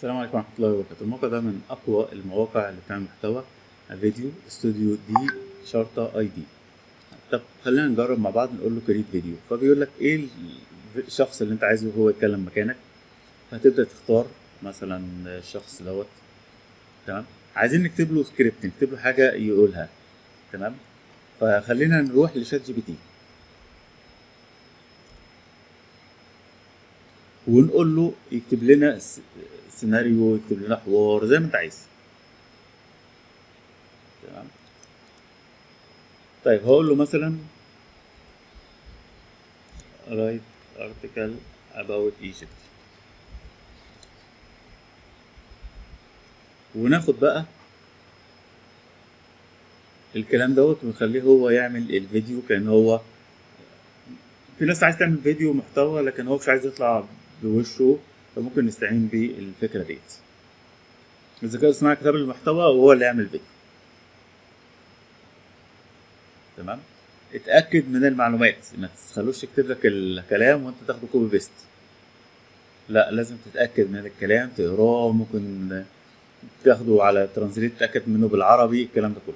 السلام عليكم ورحمة الله وبركاته الموقع ده من أقوى المواقع اللي بتعمل محتوى فيديو استوديو دي شرطة اي دي طب خلينا نجرب مع بعض نقول له كريت فيديو فبيقول لك ايه ال- الشخص اللي انت عايزه هو يتكلم مكانك فهتبدأ تختار مثلا الشخص دوت تمام عايزين نكتب له سكريبت نكتب له حاجة يقولها تمام فخلينا نروح لشات جي بي تي ونقول له يكتب لنا س- سيناريو يكتب لنا حوار زي ما انت عايز تمام طيب هقول له مثلا write article about Egypt وناخد بقى الكلام دوت ونخليه هو يعمل الفيديو كان هو في ناس عايز تعمل فيديو محتوى لكن هو مش عايز يطلع بوشه فممكن نستعين بالفكرة ديت الذكاء الصناعي كتب المحتوى وهو اللي يعمل فيديو تمام اتأكد من المعلومات ما تخلوش يكتب لك الكلام وانت تاخده كوبي بيست لا لازم تتأكد من الكلام تقراه ممكن تاخده على ترانزليت تتأكد منه بالعربي الكلام ده كله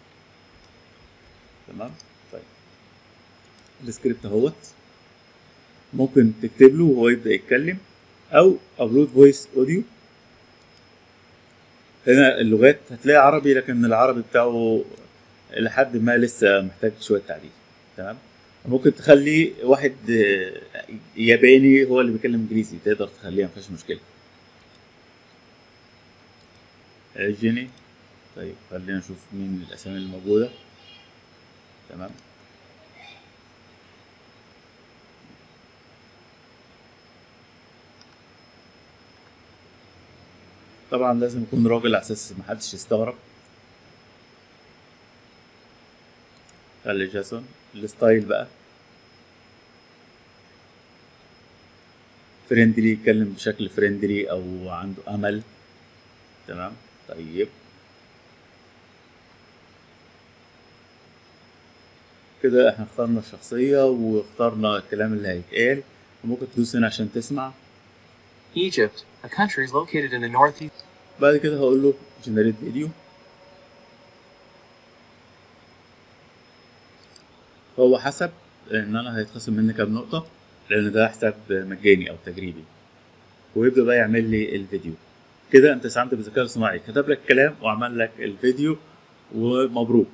تمام طيب السكريبت اهوت ممكن تكتب له وهو يبدأ يتكلم او ابلود فويس اوديو هنا اللغات هتلاقي عربي لكن العربي بتاعه لحد ما لسه محتاج شوية تعديل تمام ممكن تخلي واحد آه، ياباني هو اللي بيتكلم انجليزي تقدر تخليها مفيش مشكلة آه، جيني طيب خلينا نشوف مين الاسامي اللي موجودة تمام طبعا لازم يكون راجل على اساس محدش يستغرب خلي جاسون الستايل بقى فريندلي يتكلم بشكل فريندلي او عنده امل تمام طيب كده احنا اخترنا الشخصية واخترنا الكلام اللي هيتقال وممكن تدوس هنا عشان تسمع Egypt, a country located in the northeast. بعد كده هقول له جنريت فيديو فهو حسب ان انا هيتخصم مني كام نقطة لان ده حساب مجاني او تجريبي ويبدأ بقى يعمل لي الفيديو كده انت استعنت بالذكاء الصناعي كتب لك كلام وعمل لك الفيديو ومبروك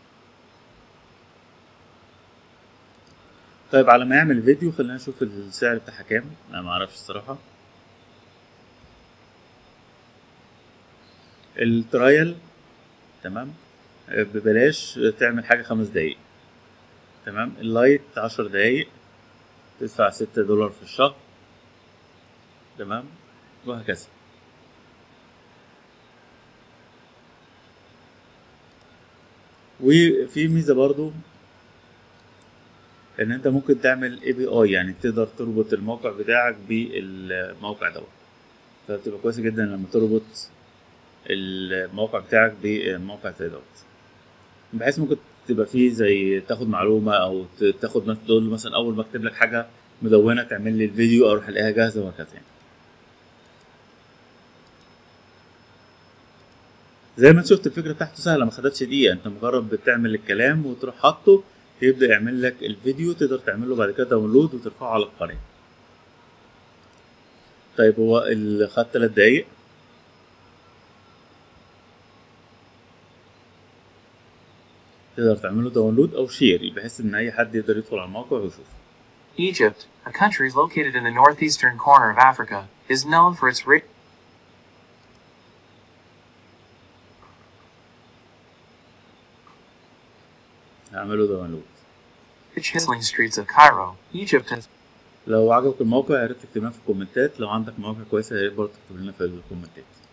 طيب على ما يعمل فيديو خلينا نشوف السعر بتاعها كام انا ما اعرفش الصراحة الترايل تمام آه، ببلاش تعمل حاجة خمس دقايق تمام اللايت عشر دقايق تدفع ستة دولار في الشهر تمام وهكذا وفي ميزة برضو ان انت ممكن تعمل اي بي اي يعني تقدر تربط الموقع بتاعك بالموقع دوت فبتبقى كويسة جدا لما تربط الموقع بتاعك بموقع زي دوت بحيث ممكن تبقى فيه زي تاخد معلومة أو ت- تاخد مثلا تقول له مثلا أول ما أكتب لك حاجة مدونة تعمل لي الفيديو أروح ألاقيها جاهزة وهكذا يعني. زي ما انت شفت الفكرة بتاعته سهلة ما خدتش دقيقة أنت مجرد بتعمل الكلام وتروح حاطه يبدأ يعمل لك الفيديو تقدر تعمله بعد كده داونلود وترفعه على القناة طيب هو اللي خد تلات دقايق تقدر تعمله داونلود او شير بحيث ان اي حد يقدر يدخل على الموقع ويشوف Egypt, a country located in the northeastern corner of Africa, is known for its rich هعمله داونلود chiseling streets of Cairo. Egypt has لو عجبك الموقع يا ريت تكتب لنا في الكومنتات لو عندك مواقع كويسه يا ريت برضه تكتب لنا في الكومنتات